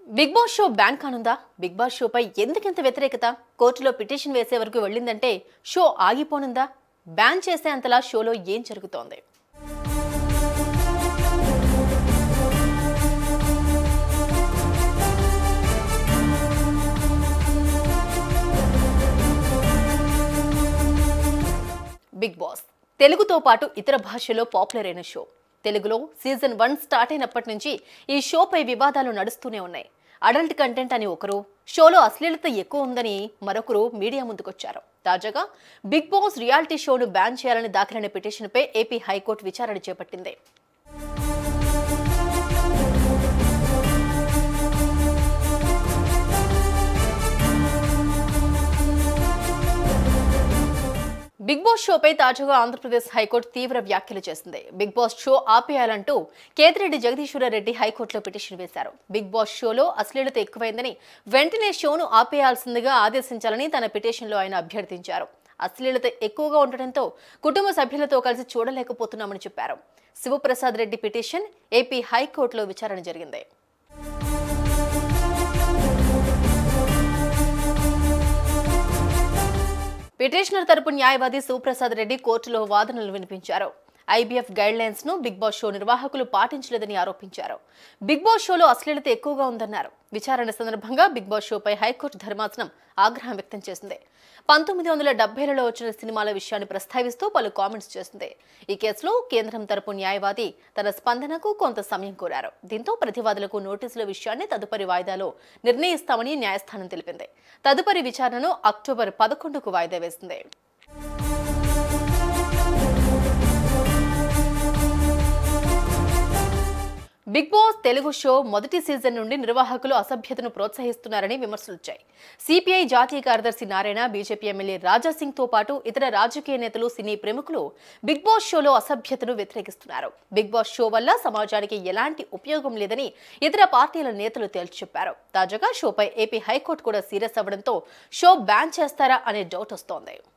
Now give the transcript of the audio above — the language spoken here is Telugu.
బిగ్ బాస్ షో బ్యాన్ కానుందా బిగ్ బాస్ షోపై ఎందుకింత వ్యతిరేకత కోర్టులో పిటిషన్ వేసే వరకు వెళ్ళిందంటే షో ఆగిపోనుందా బ్యాన్ చేసే అంతలా షోలో ఏం జరుగుతోంది బిగ్ బాస్ తెలుగుతో పాటు ఇతర భాషల్లో పాపులర్ అయిన షో తెలుగులో సీజన్ వన్ స్టార్ట్ అయినప్పటి నుంచి ఈ షోపై వివాదాలు నడుస్తూనే ఉన్నాయి అడల్ట్ కంటెంట్ అని ఒకరు షోలో అశ్లీలత ఎక్కువ ఉందని మరొకరు మీడియా ముందుకొచ్చారు తాజాగా బిగ్ బాస్ రియాలిటీ షోను బ్యాన్ చేయాలని దాఖలైన పిటిషన్పై ఏపీ హైకోర్టు విచారణ చేపట్టింది బిగ్ బాస్ షోపై తాజాగా ఆంధ్రప్రదేశ్ హైకోర్టు తీవ్ర వ్యాఖ్యలు చేసింది బిగ్ బాస్ షో ఆపేయాలంటూ కేతిరెడ్డి జగదీశ్వరరెడ్డి హైకోర్టులో పిటిషన్ వేశారు బిగ్ బాస్ షోలో అశ్లీలత ఎక్కువైందని వెంటనే షోను ఆపేయాల్సిందిగా ఆదేశించాలని తన పిటిషన్లో ఆయన అభ్యర్థించారు అశ్లీలత ఎక్కువగా ఉండటంతో కుటుంబ సభ్యులతో కలిసి చూడలేకపోతున్నామని చెప్పారు శివప్రసాద్ రెడ్డి పిటిషన్ ఏపీ హైకోర్టులో విచారణ జరిగింది పిటిషనర్ తరపు న్యాయవాది శివప్రసాద్ రెడ్డి కోర్టులో వాదనలు వినిపించారు ఐబీఎఫ్ గైడ్ లైన్స్ ను బిగ్ బాస్ షో నిర్వాహకులు పాటించలేదని ఆరోపించారు బిగ్ బాస్ షోలో అశ్లీలత ఎక్కువగా ఉందన్నారు విచారణ సందర్భంగా బిగ్ బాస్ షోపై హైకోర్టు ధర్మాసనం ఆగ్రహం వ్యక్తం చేసింది పంతొమ్మిది వందల డెబ్బైలలో వచ్చిన సినిమాల విషయాన్ని ప్రస్తావిస్తూ పలు కామెంట్స్ చేసింది ఈ కేసులో కేంద్రం తరపు న్యాయవాది తన స్పందనకు కొంత సమయం కోరారు దీంతో ప్రతివాదులకు నోటీసుల విషయాన్ని తదుపరి వాయిదాలో నిర్ణయిస్తామని న్యాయస్థానం తెలిపింది తదుపరి విచారణను అక్టోబర్ పదకొండుకు వాయిదా వేసింది బిగ్ బాస్ తెలుగు షో మొదటి సీజన్ నుండి నిర్వాహకులు అసభ్యతను ప్రోత్సహిస్తున్నారని విమర్శలు వచ్చాయి సిపిఐ జాతీయ కార్యదర్శి నారాయణ బీజేపీ ఎమ్మెల్యే రాజాసింగ్ తో పాటు ఇతర రాజకీయ నేతలు సినీ ప్రముఖులు బిగ్ బాస్ షోలో అసభ్యతను వ్యతిరేకిస్తున్నారు బిగ్ బాస్ షో వల్ల సమాజానికి ఎలాంటి ఉపయోగం లేదని ఇతర పార్టీల నేతలు తేల్చి చెప్పారు తాజాగా షోపై ఏపీ హైకోర్టు కూడా సీరియస్ అవ్వడంతో షో బ్యాన్ చేస్తారా అనే డౌట్ వస్తోంది